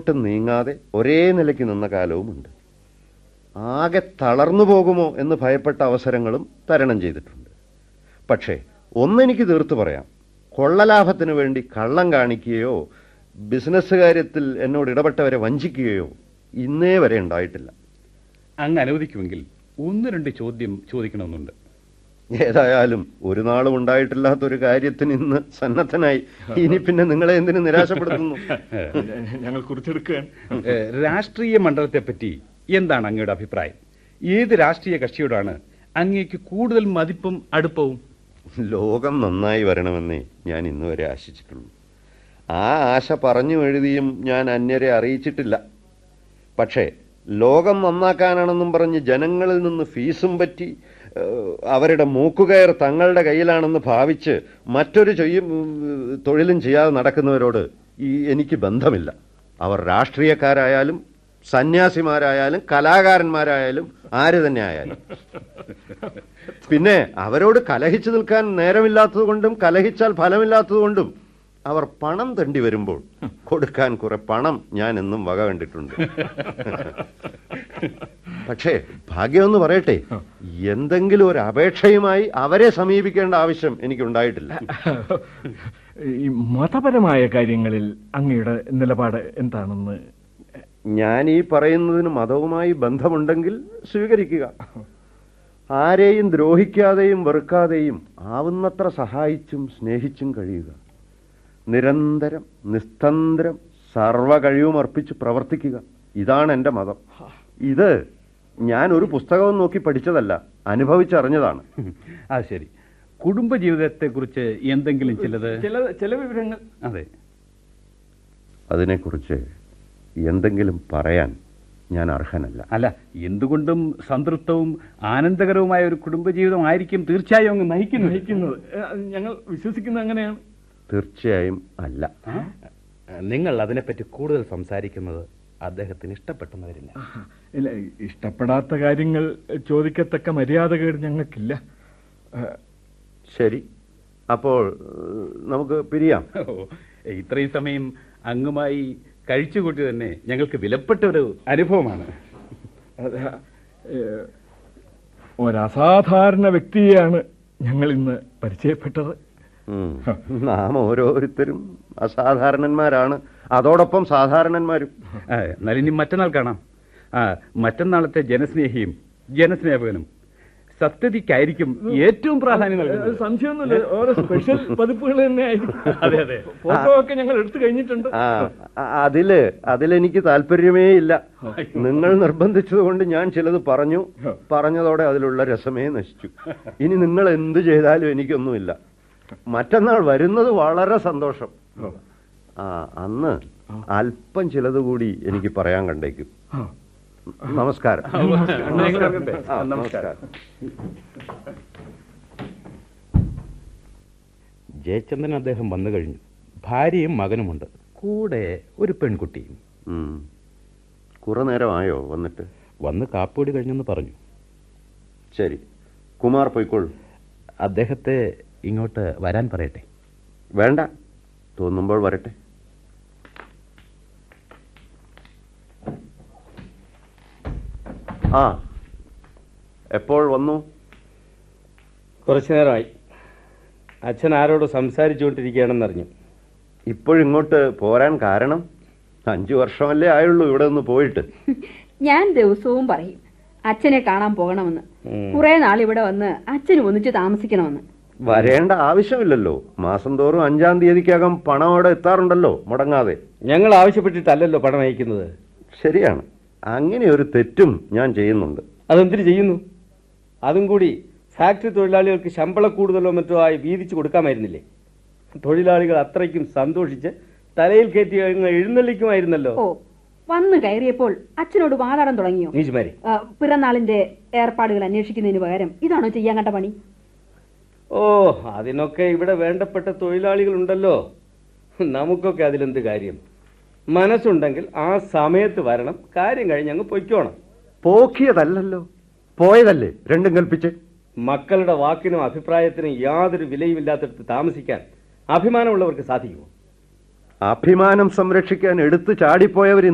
മുന്നോട്ട് നീങ്ങാതെ ഒരേ നിലയ്ക്ക് നിന്ന കാലവുമുണ്ട് ആകെ തളർന്നു പോകുമോ എന്ന് ഭയപ്പെട്ട അവസരങ്ങളും തരണം ചെയ്തിട്ടുണ്ട് പക്ഷേ ഒന്നെനിക്ക് തീർത്തു പറയാം കൊള്ളലാഭത്തിന് വേണ്ടി കള്ളം കാണിക്കുകയോ ബിസിനസ് കാര്യത്തിൽ എന്നോട് ഇടപെട്ടവരെ വഞ്ചിക്കുകയോ ഇന്നേ വരെ ഉണ്ടായിട്ടില്ല അങ്ങ് അനുവദിക്കുമെങ്കിൽ ഒന്ന് രണ്ട് ചോദ്യം ചോദിക്കണമെന്നുണ്ട് ഏതായാലും ഒരു നാളും ഉണ്ടായിട്ടില്ലാത്തൊരു കാര്യത്തിന് ഇന്ന് സന്നദ്ധനായി ഇനി പിന്നെ നിങ്ങളെ എന്തിനു നിരാശപ്പെടുത്തുന്നു ഞങ്ങൾ കുറിച്ചെടുക്കുകയാണ് ഏഹ്, രാഷ്ട്രീയ മണ്ഡലത്തെപ്പറ്റി എന്താണ് അങ്ങയുടെ അഭിപ്രായം ഏത് രാഷ്ട്രീയ കക്ഷിയോടാണ് അങ്ങേക്ക് കൂടുതൽ മതിപ്പും അടുപ്പവും ലോകം നന്നായി വരണമെന്നേ ഞാൻ ഇന്ന് വരെ ആശിച്ചിട്ടുള്ളൂ ആ ആശ പറഞ്ഞു എഴുതിയും ഞാൻ അന്യരെ അറിയിച്ചിട്ടില്ല പക്ഷേ ലോകം നന്നാക്കാനാണെന്നും പറഞ്ഞ് ജനങ്ങളിൽ നിന്ന് ഫീസും പറ്റി ഏഹ്, അവരുടെ മൂക്കുകയർ തങ്ങളുടെ കയ്യിലാണെന്ന് ഭാവിച്ച് മറ്റൊരു ചെയ്യും ഉം, തൊഴിലും ചെയ്യാതെ നടക്കുന്നവരോട് ഈ എനിക്ക് ബന്ധമില്ല അവർ രാഷ്ട്രീയക്കാരായാലും സന്യാസിമാരായാലും കലാകാരന്മാരായാലും ആര് തന്നെ ആയാലും പിന്നെ അവരോട് കലഹിച്ചു നിൽക്കാൻ നേരമില്ലാത്തതുകൊണ്ടും കലഹിച്ചാൽ ഫലമില്ലാത്തതുകൊണ്ടും അവർ പണം തണ്ടി വരുമ്പോൾ കൊടുക്കാൻ കുറെ പണം ഞാൻ എന്നും വക കണ്ടിട്ടുണ്ട് പക്ഷേ ഭാഗ്യമെന്ന് പറയട്ടെ എന്തെങ്കിലും ഒരു അപേക്ഷയുമായി അവരെ സമീപിക്കേണ്ട ആവശ്യം എനിക്കുണ്ടായിട്ടില്ല ഈ മതപരമായ കാര്യങ്ങളിൽ അങ്ങയുടെ നിലപാട് എന്താണെന്ന് ഞാൻ ഈ പറയുന്നതിന് മതവുമായി ബന്ധമുണ്ടെങ്കിൽ സ്വീകരിക്കുക ആരെയും ദ്രോഹിക്കാതെയും വെറുക്കാതെയും ആവുന്നത്ര സഹായിച്ചും സ്നേഹിച്ചും കഴിയുക നിരന്തരം നിസ്തന്ത്രം സർവ കഴിവും അർപ്പിച്ച് പ്രവർത്തിക്കുക ഇതാണ് എൻ്റെ മതം ഇത് ഞാൻ ഒരു പുസ്തകവും നോക്കി പഠിച്ചതല്ല അനുഭവിച്ചറിഞ്ഞതാണ് ആ ശരി കുടുംബജീവിതത്തെക്കുറിച്ച് എന്തെങ്കിലും ചിലത് ചില ചില വിവരങ്ങൾ അതെ അതിനെക്കുറിച്ച് എന്തെങ്കിലും പറയാൻ ഞാൻ അർഹനല്ല അല്ല എന്തുകൊണ്ടും സംതൃപ്തവും ആനന്ദകരവുമായ ഒരു കുടുംബജീവിതം ആയിരിക്കും തീർച്ചയായും അങ്ങ് നയിക്കുന്നത് നയിക്കുന്നത് ഏ, ഞങ്ങൾ വിശ്വസിക്കുന്നത് അങ്ങനെയാണ് തീർച്ചയായും അല്ല നിങ്ങൾ അതിനെപ്പറ്റി കൂടുതൽ സംസാരിക്കുന്നത് അദ്ദേഹത്തിന് ഇഷ്ടപ്പെട്ടെന്ന് വരില്ല ഇല്ല ഇഷ്ടപ്പെടാത്ത കാര്യങ്ങൾ ചോദിക്കത്തക്ക മര്യാദകേട് ഞങ്ങൾക്കില്ല ഏ, ശരി അപ്പോൾ ഏഹ്, നമുക്ക് പിരിയാം ഓ, ഇത്രയും സമയം അങ്ങുമായി കഴിച്ചുകൂട്ടി തന്നെ ഞങ്ങൾക്ക് വിലപ്പെട്ട ഒരു അനുഭവമാണ് അത്, ഏ, ഒരസാധാരണ വ്യക്തിയെയാണ് ഞങ്ങൾ ഇന്ന് പരിചയപ്പെട്ടത് ഉം. നാം ഓരോരുത്തരും അസാധാരണന്മാരാണ് അതോടൊപ്പം സാധാരണന്മാരും ആ, എന്നാൽ ഇനി മറ്റന്നാൾ കാണാം ആ മറ്റന്നാളത്തെ ജനസ്നേഹിയും ജനസ്നേഹകനും സത്യതിക്കായിരിക്കും ഏറ്റവും പ്രാധാന്യം അത് നൽകുന്നത് സംശയമൊന്നുമില്ല ഓരോ സ്പെഷ്യൽ പതിപ്പുകൾ തന്നെ ആയിരിക്കും അതെ, അതെ. ഫോട്ടോ ഒക്കെ ഞങ്ങൾ എടുത്തു കഴിഞ്ഞിട്ടുണ്ട് ആ അ- അതില് അതിലെനിക്ക് താല്പര്യമേ ഇല്ല നിങ്ങൾ നിർബന്ധിച്ചതുകൊണ്ട് ഞാൻ ചിലത് പറഞ്ഞു പറഞ്ഞതോടെ അതിലുള്ള രസമേ നശിച്ചു ഇനി നിങ്ങൾ എന്ത് ചെയ്താലും എനിക്കൊന്നുമില്ല മറ്റന്നാൾ വരുന്നത് വളരെ സന്തോഷം ആ അന്ന് അല്പം ചിലത് കൂടി എനിക്ക് പറയാൻ കണ്ടേക്കും ആ. നമസ്കാരം നമസ്കാരം. ആ, നമസ്കാരം ജയചന്ദ്രൻ അദ്ദേഹം വന്നു കഴിഞ്ഞു ഭാര്യയും മകനുമുണ്ട് കൂടെ ഒരു പെൺകുട്ടിയും ഉം. കുറെ നേരമായോ വന്നിട്ട് വന്ന് കാപ്പിയോടി കഴിഞ്ഞെന്ന് പറഞ്ഞു ശരി കുമാർ പൊയ്ക്കോളൂ അദ്ദേഹത്തെ ഇങ്ങോട്ട് വരാൻ പറയട്ടെ വേണ്ട തോന്നുമ്പോൾ വരട്ടെ ആ എപ്പോൾ വന്നു കുറച്ചു നേരമായി അച്ഛൻ ആരോട് സംസാരിച്ചുകൊണ്ടിരിക്കുകയാണെന്നറിഞ്ഞു ഇപ്പോഴിങ്ങോട്ട് പോരാൻ കാരണം അഞ്ചു വർഷമല്ലേ ആയുള്ളൂ ഇവിടെ നിന്ന് പോയിട്ട് ഞാൻ ദിവസവും പറയും അച്ഛനെ കാണാൻ പോകണമെന്ന് ഉം. കുറെ നാൾ ഇവിടെ വന്ന് അച്ഛനും ഒന്നിച്ച് താമസിക്കണമെന്ന് വരേണ്ട ആവശ്യമില്ലല്ലോ മാസം തോറും അഞ്ചാം തീയതിക്കകം പണം അവിടെ എത്താറുണ്ടല്ലോ മുടങ്ങാതെ ഞങ്ങൾ ആവശ്യപ്പെട്ടിട്ടല്ലല്ലോ പണം അയക്കുന്നത് ശരിയാണ് അങ്ങനെ ഒരു തെറ്റും ഞാൻ ചെയ്യുന്നുണ്ട് അതെന്തിനു ചെയ്യുന്നു അതും കൂടി ഫാക്ടറി തൊഴിലാളികൾക്ക് ശമ്പള കൂടുതലോ മറ്റോ ആയി വീതിച്ചു കൊടുക്കാമായിരുന്നില്ലേ തൊഴിലാളികൾ അത്രയ്ക്കും സന്തോഷിച്ച് തലയിൽ കയറ്റി അങ്ങ് എഴുന്നള്ളിക്കുമായിരുന്നല്ലോ ഓ വന്നു കയറിയപ്പോൾ അച്ഛനോട് വാതാടം തുടങ്ങിയോ നീച്ചുമാരി ആ, പിറന്നാളിന്റെ ഏർപ്പാടുകൾ അന്വേഷിക്കുന്നതിന് പകരം ഇതാണോ ചെയ്യാൻ കണ്ട പണി ഓ അതിനൊക്കെ ഇവിടെ വേണ്ടപ്പെട്ട തൊഴിലാളികളുണ്ടല്ലോ നമുക്കൊക്കെ അതിലെന്ത് കാര്യം മനസ്സുണ്ടെങ്കിൽ ആ സമയത്ത് വരണം കാര്യം കഴിഞ്ഞ് അങ്ങ് പൊയ്ക്കോണം പോക്കിയതല്ലല്ലോ പോയതല്ലേ രണ്ടും കൽപ്പിച്ച് മക്കളുടെ വാക്കിനും അഭിപ്രായത്തിനും യാതൊരു വിലയുമില്ലാത്തടത്ത് താമസിക്കാൻ അഭിമാനമുള്ളവർക്ക് സാധിക്കുമോ അഭിമാനം സംരക്ഷിക്കാൻ എടുത്തു ചാടിപ്പോയവർ